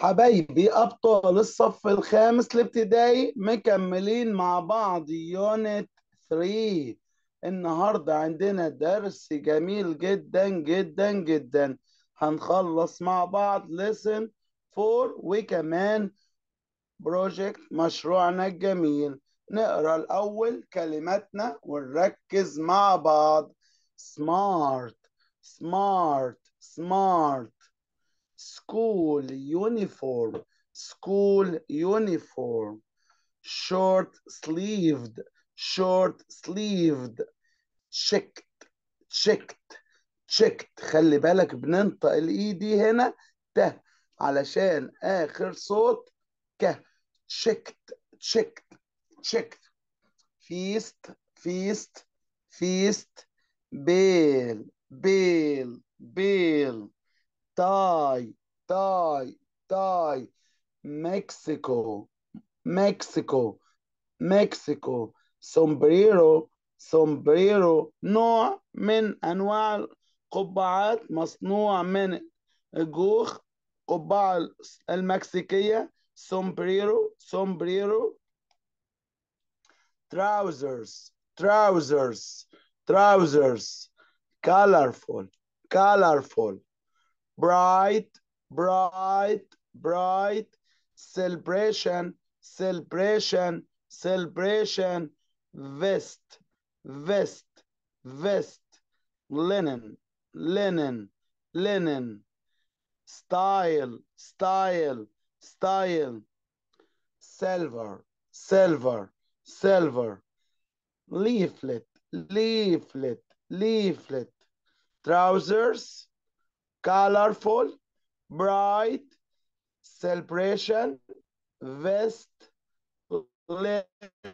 حبايبي أبطال الصف الخامس الابتدائي مكملين مع بعض يونت 3 النهاردة عندنا درس جميل جدا جدا جدا هنخلص مع بعض lesson 4 وكمان بروجكت مشروعنا الجميل نقرأ الأول كلماتنا ونركز مع بعض smart smart smart school uniform school uniform short sleeved short sleeved checked checked checked خلي بالك بننطق الاي دي هنا ت علشان اخر صوت ك checked checked checked feast feast feast bail bail bail tie tie tie Mexico Mexico Mexico sombrero sombrero نوع من أنواع القبعات مصنوع من الجوخ قبعة المكسيكية sombrero sombrero trousers trousers trousers colorful colorful bright, bright, bright, celebration, celebration, celebration, vest, vest, vest, linen, linen, linen, style, style, style, silver, silver, silver, leaflet, leaflet, leaflet, trousers, colorful, bright, celebration, vest, linen,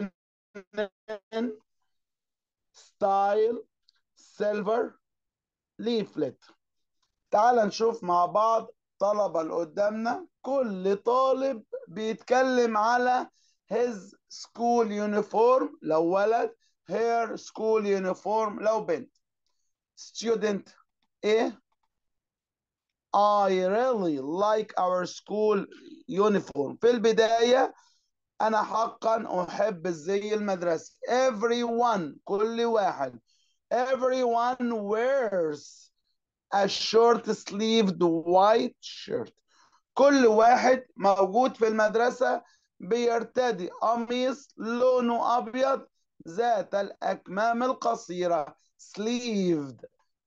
style, silver, leaflet. تعال نشوف مع بعض طلبة اللي قدامنا كل طالب بيتكلم على his school uniform لو ولد her school uniform لو بنت student ايه I really like our school uniform في البداية أنا حقا أحب الزي المدرسي everyone كل واحد everyone wears a short sleeved white shirt كل واحد موجود في المدرسة بيرتدي قميص لونه أبيض ذات الأكمام القصيرة sleeved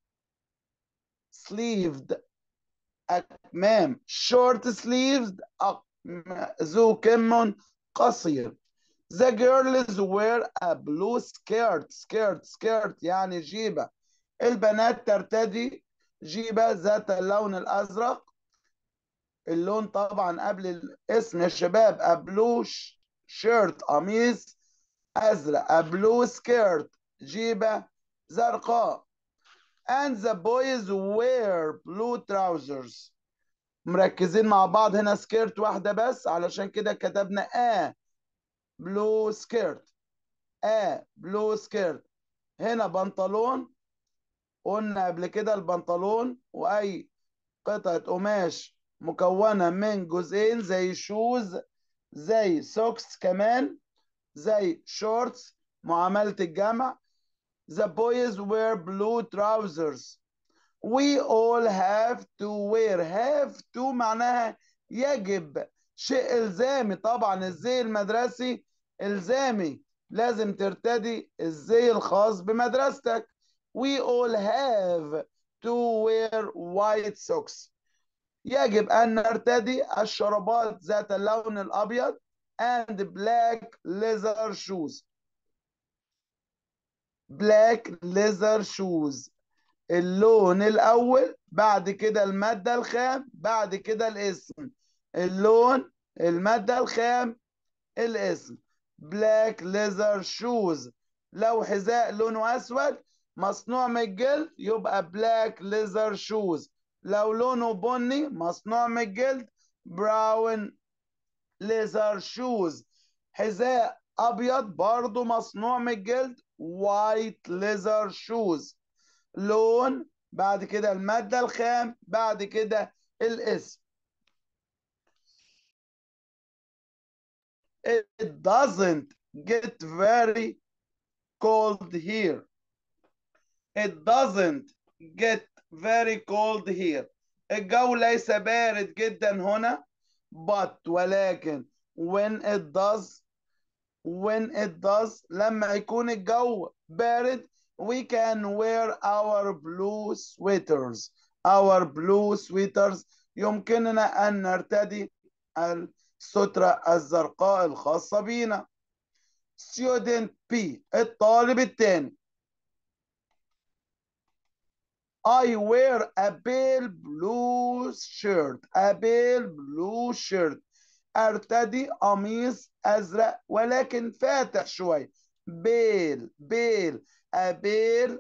sleeved أكمام short sleeves ذو كم قصير The girls wear a blue skirt skirt skirt يعني جيبة البنات ترتدي جيبة ذات اللون الأزرق اللون طبعا قبل الاسم يا شباب a blue shirt قميص أزرق a blue skirt جيبة زرقاء and the boys wear blue trousers مركزين مع بعض هنا سكيرت واحدة بس علشان كده كتبنا a blue skirt a blue skirt هنا بنطلون قلنا قبل كده البنطلون وأي قطعة قماش مكونة من جزئين زي شوز زي سوكس كمان زي شورتس معاملة الجمع The boys wear blue trousers. We all have to wear. Have to معناها يجب شيء إلزامي طبعا الزي المدرسي إلزامي لازم ترتدي الزي الخاص بمدرستك. We all have to wear white socks. يجب أن نرتدي الشرابات ذات اللون الأبيض and black leather shoes. black leather shoes اللون الأول بعد كده المادة الخام بعد كده الاسم اللون المادة الخام الاسم black leather shoes لو حذاء لونه أسود مصنوع من الجلد يبقى black leather shoes لو لونه بني مصنوع من الجلد brown leather shoes حذاء أبيض برضه مصنوع من الجلد white leather shoes لون بعد كده المادة الخام بعد كده الاسم it doesn't get very cold here it doesn't get very cold here الجو ليس بارد جدا هنا but ولكن when it does when it does لما يكون الجو بارد we can wear our blue sweaters our blue sweaters يمكننا أن نرتدي السترة الزرقاء الخاصة بنا student B الطالب الثاني I wear a pale blue shirt a pale blue shirt ارتدي قميص ازرق ولكن فاتح شويه بيل بيل a pale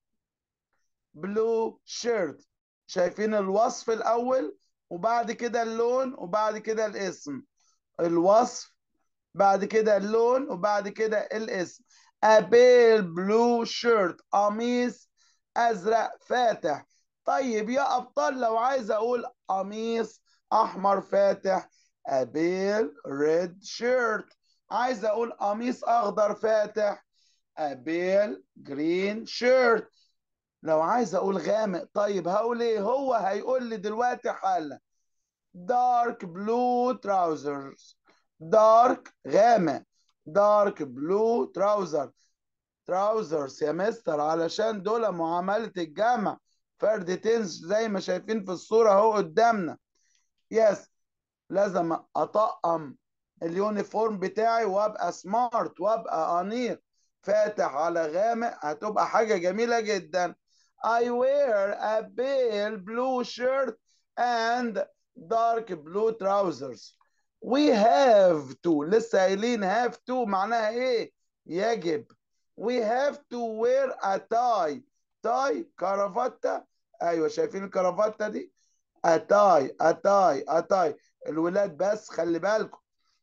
blue shirt شايفين الوصف الاول وبعد كده اللون وبعد كده الاسم الوصف بعد كده اللون وبعد كده الاسم a pale blue shirt قميص ازرق فاتح طيب يا ابطال لو عايز اقول قميص احمر فاتح a pale red shirt عايز اقول قميص اخضر فاتح a pale green shirt لو عايز اقول غامق طيب هقول ايه هو هيقول لي دلوقتي حالا dark blue trousers dark غامق dark blue trouser trousers يا مستر علشان دول معاملة الجمع فرد تنس زي ما شايفين في الصورة اهو قدامنا يس لازم اطقم اليونيفورم بتاعي وابقى سمارت وابقى انيق فاتح على غامق هتبقى حاجة جميلة جدا I wear a pale blue shirt and dark blue trousers we have to لسه قايلين have to معناها ايه يجب we have to wear a tie tie كرافتة ايوه شايفين الكرافتة دي a tie a tie a tie الولاد بس خلي بالكم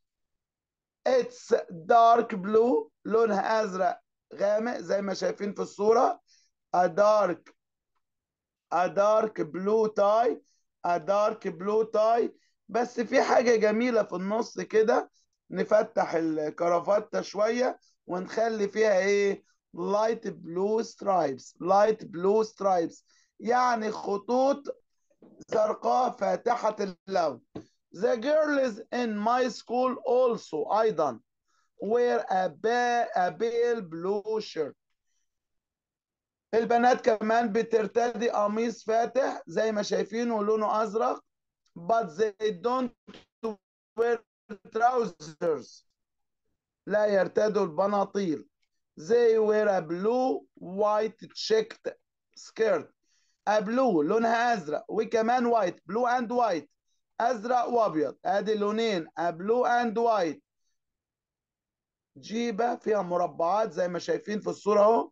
it's dark blue لونها ازرق غامق زي ما شايفين في الصورة a dark a dark blue tie a dark blue tie بس في حاجة جميلة في النص كده نفتح الكرافتة شوية ونخلي فيها ايه light blue stripes light blue stripes يعني خطوط زرقاء فاتحة اللون the girls in my school also أيضا wear a, ba a pale blue shirt البنات كمان بترتدي قميص فاتح زي ما شايفينه لونه أزرق but they don't wear trousers لا يرتدوا البناطيل they wear a blue white checked skirt a blue لونها أزرق وكمان white blue and white أزرق وأبيض أدي لونين a blue and white جيبة فيها مربعات زي ما شايفين في الصورة أهو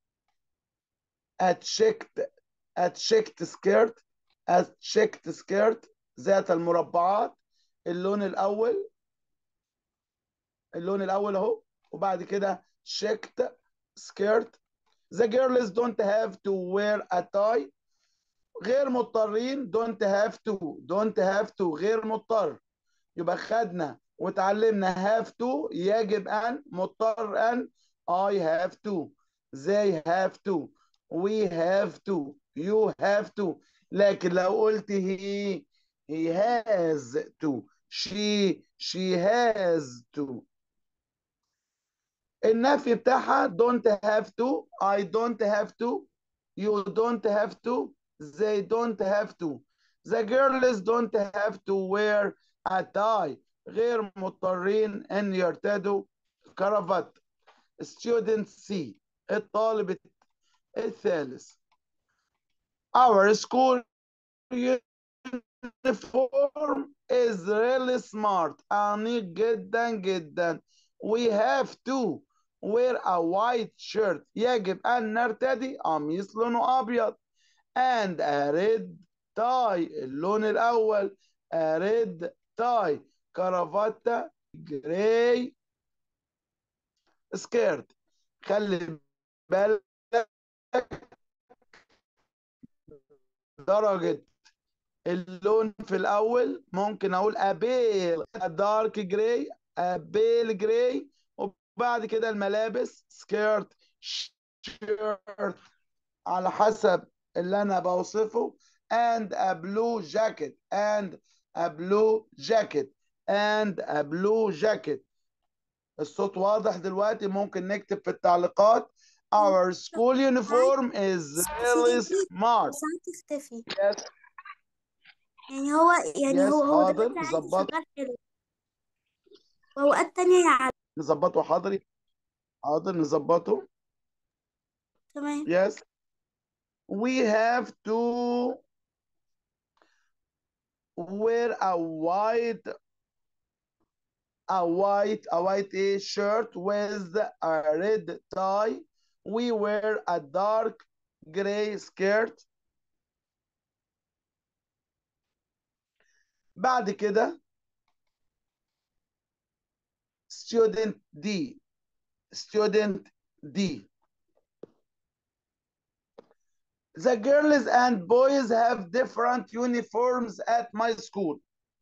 a checked a checked skirt a checked skirt ذات المربعات اللون الأول اللون الأول أهو وبعد كده checked skirt the girls don't have to wear a tie غير مضطرين don't have to don't have to غير مضطر يبقى خدنا وتعلمنا have to يجب أن مضطر أن I have to they have to we have to you have to لكن لو قلت he he has to she she has to النفي بتاعها don't have to I don't have to you don't have to they don't have to the girls don't have to wear a tie غير مضطرين ان يرتدوا كرافات student C الطالب الثالث our school uniform is really smart أنيق جدا جدا we have to wear a white shirt يجب أن نرتدي قميص لونه أبيض and a red tie اللون الأول a red tie كرافتة جراي سكيرت خلي بالك درجة اللون في الأول ممكن أقول أبيل دارك جراي بيل جراي وبعد كده الملابس سكيرت شيرت على حسب اللي انا بوصفه and a blue jacket and a blue jacket and a blue jacket الصوت واضح دلوقتي ممكن نكتب في التعليقات our school uniform is really smart ساعات تختفي yes يعني هو يعني yes هو هو حاضر دلوقتي عادي نظبط شغال حلو وأوقات تانية يعلم نظبطه حاضر حاضر نظبطه تمام yes we have to wear a white a white a white a shirt with a red tie we wear a dark gray skirt بعد كده student D student D The girls and boys have different uniforms at my school.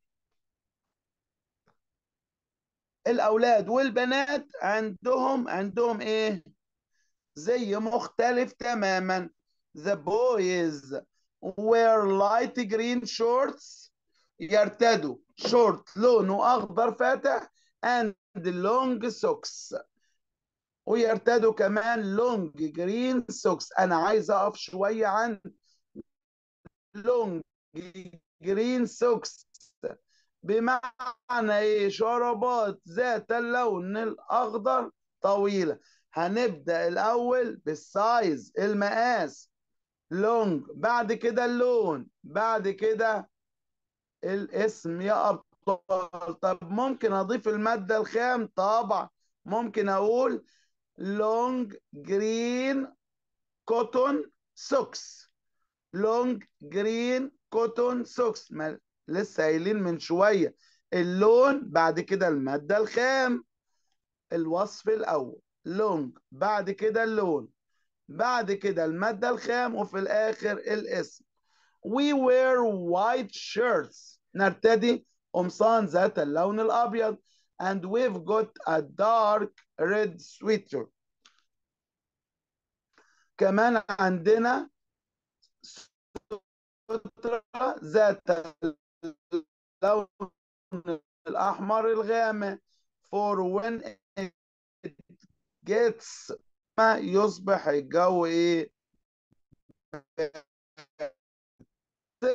الأولاد والبنات عندهم عندهم إيه؟ زي مختلف تماما. The boys wear light green shorts يرتدوا شورت لونه أخضر فاتح and long socks ويرتدوا كمان لونج جرين سوكس انا عايز اقف شويه عن لونج جرين سوكس بمعنى ايه شرابات ذات اللون الاخضر طويله هنبدا الاول بالسايز المقاس لونج بعد كده اللون بعد كده الاسم يا ابطال طب ممكن اضيف الماده الخام طبعا ممكن اقول long green cotton socks long green cotton socks ما لسه قايلين من شويه اللون بعد كده الماده الخام الوصف الاول long بعد كده اللون بعد كده الماده الخام وفي الاخر الاسم we wear white shirts نرتدي قمصان ذات اللون الابيض and we've got a dark red sweater كمان عندنا سترة ذات اللون الأحمر الغامق for when it gets ما يصبح الجو إيه زي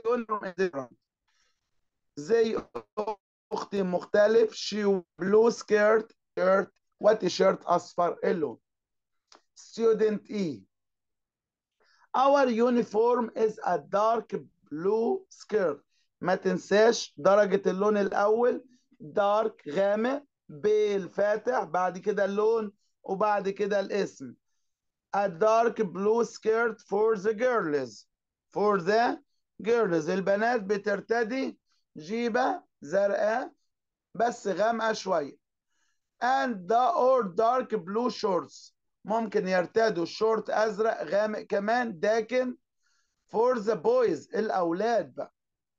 زي أختي مختلف شي بلو سكيرت شيرت وتيشيرت أصفر اللون student E our uniform is a dark blue skirt ما تنساش درجة اللون الأول dark غامق بيل فاتح بعد كده اللون وبعد كده الاسم a dark blue skirt for the girls for the girls البنات بترتدي جيبة زرقاء بس غامقة شوية and the or dark blue shorts ممكن يرتدوا شورت ازرق غامق كمان لكن for the boys الاولاد بقى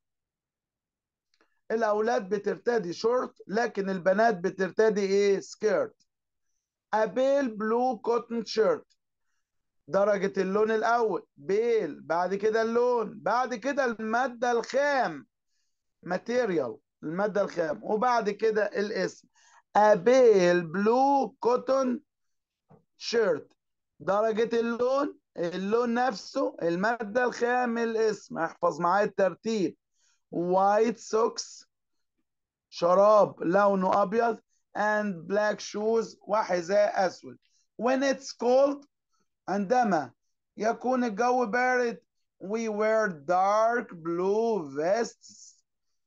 الاولاد بترتدي شورت لكن البنات بترتدي ايه سكيرت a pale blue cotton shirt درجة اللون الأول بيل بعد كده اللون بعد كده المادة الخام ماتيريال المادة الخام وبعد كده الاسم a pale blue cotton شيرت درجة اللون اللون نفسه المادة الخام الاسم احفظ معايا الترتيب وايت سوكس شراب لونه أبيض and black shoes وحذاء أسود when it's cold عندما يكون الجو بارد we wear dark blue vests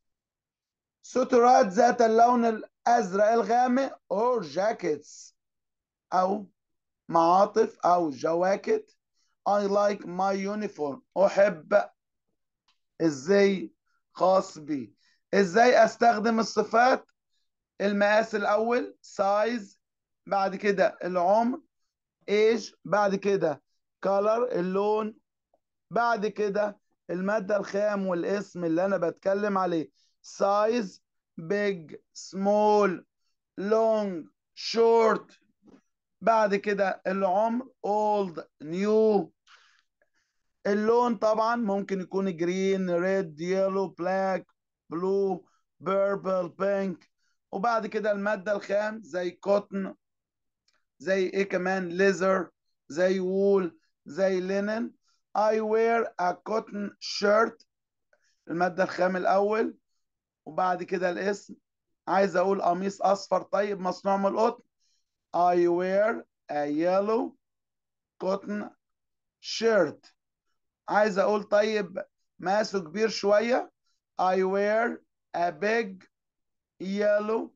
سترات ذات اللون الأزرق الغامق or jackets أو معاطف أو جواكت I like my uniform أحب إزاي خاص بي إزاي أستخدم الصفات المقاس الأول size بعد كده العمر age بعد كده color اللون بعد كده المادة الخام والاسم اللي أنا بتكلم عليه size big small long short بعد كده العمر old new اللون طبعا ممكن يكون جرين ريد يلو بلاك بلو بيربل بينك وبعد كده المادة الخام زي كوتن زي ايه كمان ليزر زي وول زي لينن I wear a cotton shirt المادة الخام الأول وبعد كده الاسم عايز أقول قميص أصفر طيب مصنوع من القطن I wear a yellow cotton shirt عايز أقول طيب مقاسه كبير شوية I wear a big yellow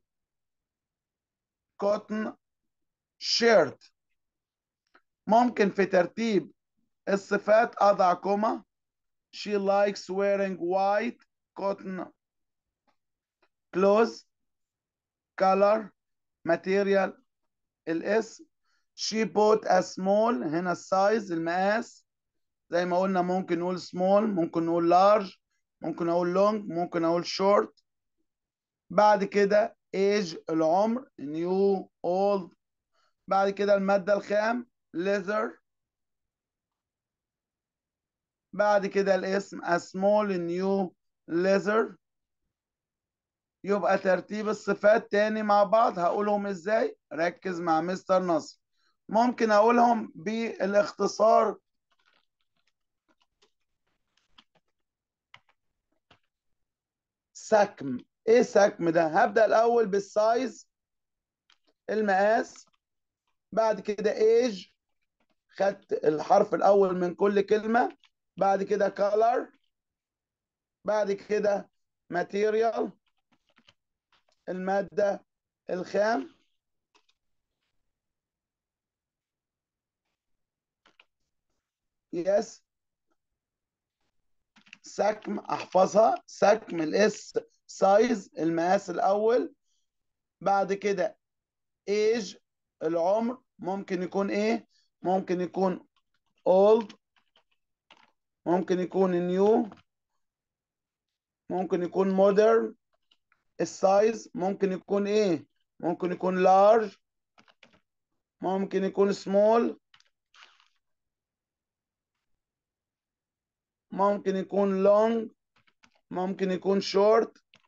cotton shirt ممكن في ترتيب الصفات أضع كوما She likes wearing white cotton clothes color material الاسم she bought a small هنا السايز المقاس زي ما قلنا ممكن نقول small ممكن نقول large ممكن اقول long ممكن اقول short بعد كده age العمر new old بعد كده المادة الخام leather بعد كده الاسم a small new leather يبقى ترتيب الصفات تاني مع بعض هقولهم ازاي ركز مع مستر نصر ممكن اقولهم بالاختصار سكم ايه سكم ده هبدأ الاول بالسايز المقاس بعد كده ايج خدت الحرف الاول من كل كلمة بعد كده color بعد كده material المادة الخام يس سكم احفظها سكم الاس سايز المقاس الاول بعد كده ايج العمر ممكن يكون ايه ممكن يكون old ممكن يكون new ممكن يكون modern السايز ممكن يكون ايه ممكن يكون large ممكن يكون small ممكن يكون long ممكن يكون short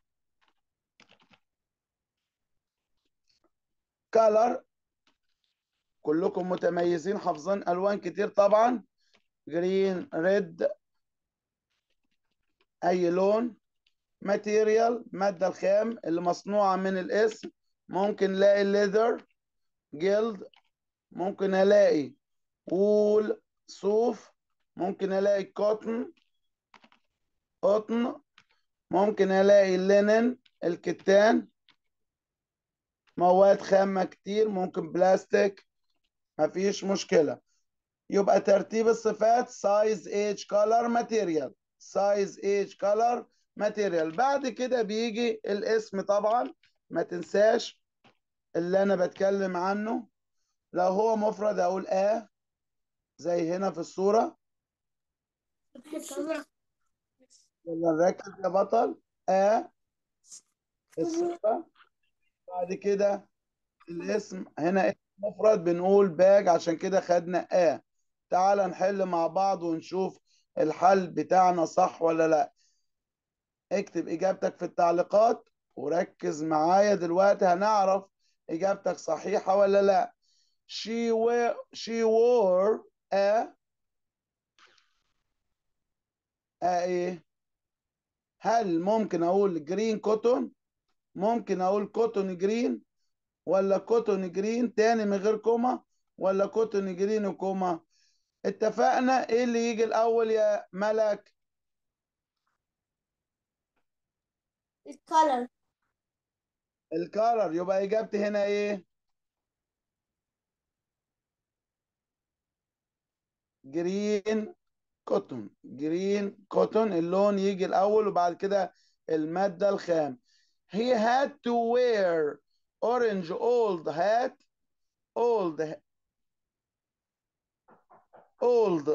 color كلكم متميزين حافظين الوان كتير طبعا green red اي لون ماتيريال مادة الخام اللي مصنوعة من الاسم ممكن الاقي leather جلد ممكن الاقي وول صوف ممكن الاقي كوتن قطن ممكن الاقي لينن الكتان مواد خامة كتير ممكن بلاستيك مفيش مشكلة يبقى ترتيب الصفات size age color material size age color material بعد كده بيجي الاسم طبعا ما تنساش اللي انا بتكلم عنه لو هو مفرد اقول اه زي هنا في الصورة يلا نركز يا بطل اه الصفة بعد كده الاسم هنا اسم مفرد بنقول باج عشان كده خدنا اه تعال نحل مع بعض ونشوف الحل بتاعنا صح ولا لا اكتب اجابتك في التعليقات وركز معايا دلوقتي هنعرف اجابتك صحيحة ولا لا she wear she wore a a ايه هل ممكن اقول جرين كوتون ممكن اقول كوتون جرين ولا كوتون جرين تاني من غير كوما ولا كوتون جرين وكوما اتفقنا ايه اللي يجي الاول يا ملك الكالر الكالر يبقى اجابتي هنا ايه جرين كوتون جرين كوتون اللون يجي الاول وبعد كده المادة الخام he had to wear orange old hat old old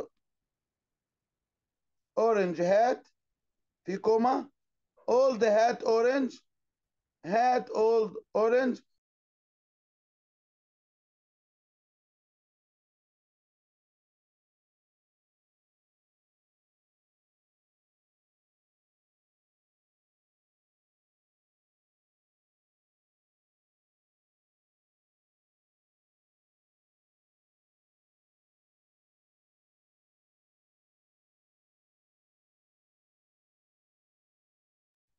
orange hat في كوما old hat orange hat old orange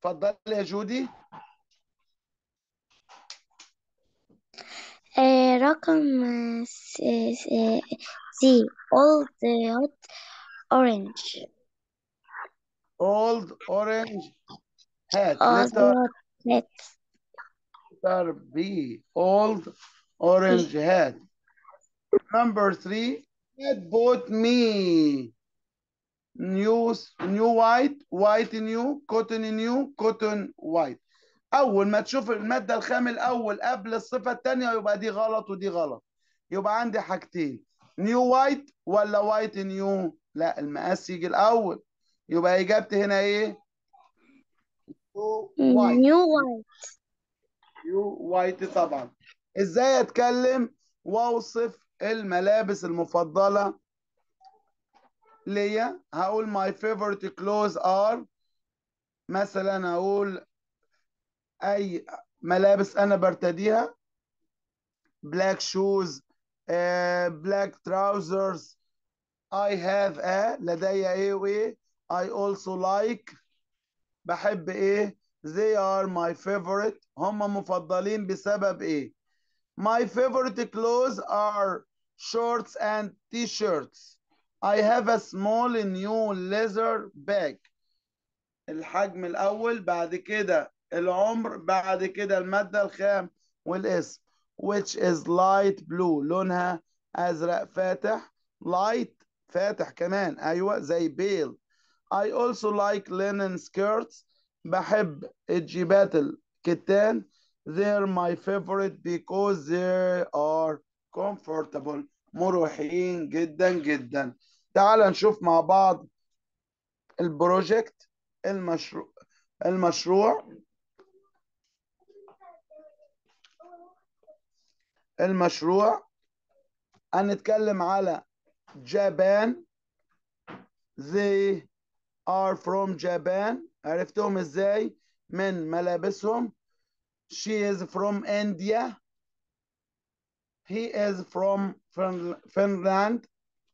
اتفضلي يا جودي آه، رقم آه، س- س- سي old hot orange old orange hat اه letter هات letter B old orange hat number three that bought me new new white white new cotton new cotton white اول ما تشوف الماده الخام الاول قبل الصفه الثانيه يبقى دي غلط ودي غلط يبقى عندي حاجتين نيو وايت ولا وايت نيو لا المقاس يجي الاول يبقى اجابتي هنا ايه وايت new white نيو وايت طبعا ازاي اتكلم واوصف الملابس المفضله ليا هقول my favorite clothes are مثلا هقول اي ملابس انا برتديها black shoes uh, black trousers I have a لدي ايه وايه I also like بحب ايه they are my favorite هم مفضلين بسبب ايه my favorite clothes are shorts and t-shirts I have a small new leather bag الحجم الأول بعد كده العمر بعد كده المادة الخام والاسم which is light blue لونها أزرق فاتح light فاتح كمان أيوة زي بيل I also like linen skirts بحب الجيبات الكتان they're my favorite because they are comfortable مريحين جدا جدا تعال نشوف مع بعض البروجكت المشروع المشروع المشروع هنتكلم على جابان they are from Japan عرفتهم ازاي من ملابسهم she is from India he is from Fin- Finland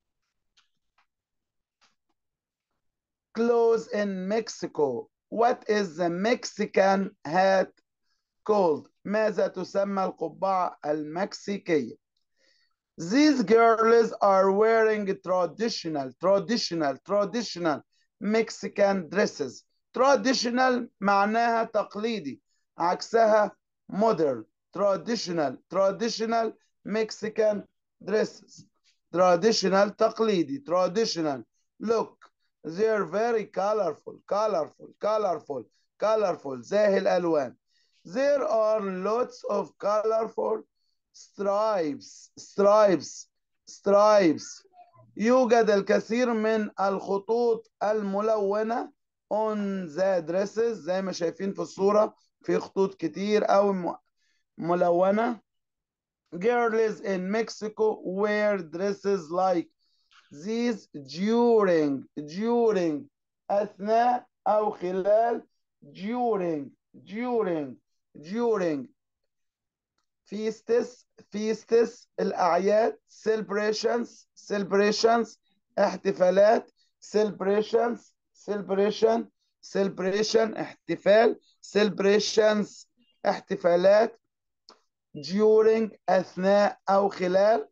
clothes in Mexico what is the Mexican hat called ماذا تسمى القبعة المكسيكية These girls are wearing traditional, traditional, traditional Mexican dresses. Traditional معناها تقليدي عكسها modern. Traditional, traditional Mexican dresses. Traditional تقليدي. Traditional. Look, they're very colorful, colorful, colorful, colorful. زاهي الألوان. There are lots of colorful stripes stripes stripes يوجد الكثير من الخطوط الملونة on the dresses زي ما شايفين في الصورة في خطوط كتير أو ملونة girls in Mexico wear dresses like these during during أثناء أو خلال during during during feasts feasts الأعياد celebrations celebrations احتفالات celebrations celebration celebration احتفال celebrations احتفالات during أثناء أو خلال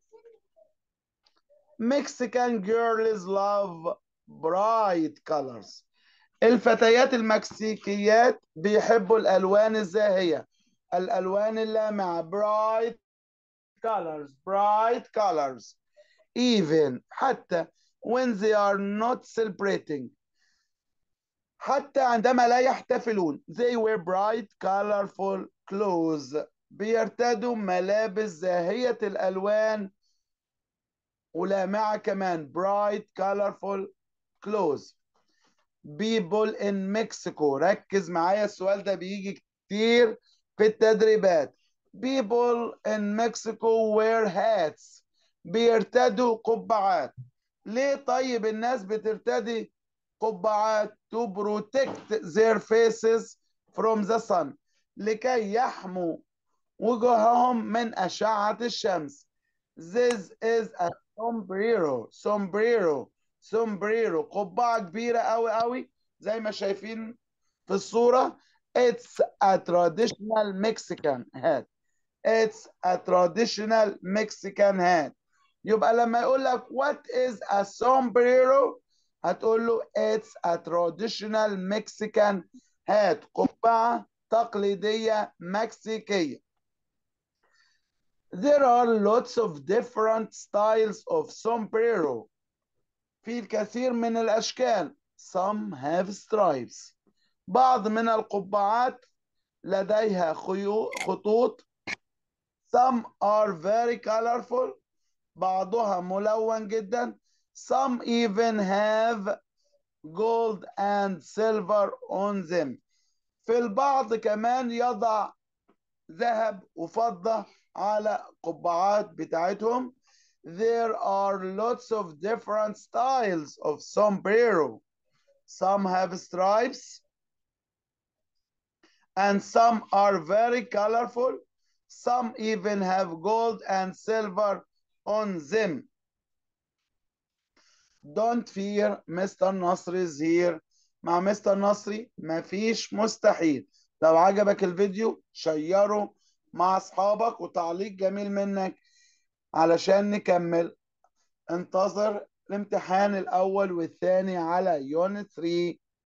Mexican girls love bright colors الفتيات المكسيكيات بيحبوا الألوان الزاهية الألوان اللامعة bright colors bright colors even حتى when they are not celebrating حتى عندما لا يحتفلون they wear bright colorful clothes بيرتدوا ملابس زاهية الألوان ولامعة كمان bright colorful clothes people in Mexico ركز معايا السؤال ده بيجي كتير في التدريبات people in Mexico wear hats بيرتدوا قبعات ليه طيب الناس بترتدي قبعات to protect their faces from the sun لكي يحموا وجوههم من أشعة الشمس this is a sombrero sombrero sombrero قبعة كبيرة أوي أوي زي ما شايفين في الصورة it's a traditional Mexican hat it's a traditional Mexican hat يبقى لما يقول لك what is a sombrero هتقول له it's a traditional Mexican hat قبعة تقليدية مكسيكية There are lots of different styles of sombrero في الكثير من الأشكال some have stripes بعض من القبعات لديها خيو- خطوط some are very colorful بعضها ملون جدا some even have gold and silver on them في البعض كمان يضع ذهب وفضة على قبعات بتاعتهم there are lots of different styles of sombrero some have stripes and some are very colorful some even have gold and silver on them don't fear Mr. Nasri is here مع مستر نصري مفيش مستحيل لو عجبك الفيديو شيره مع اصحابك وتعليق جميل منك علشان نكمل انتظر الامتحان الاول والثاني على يونت 3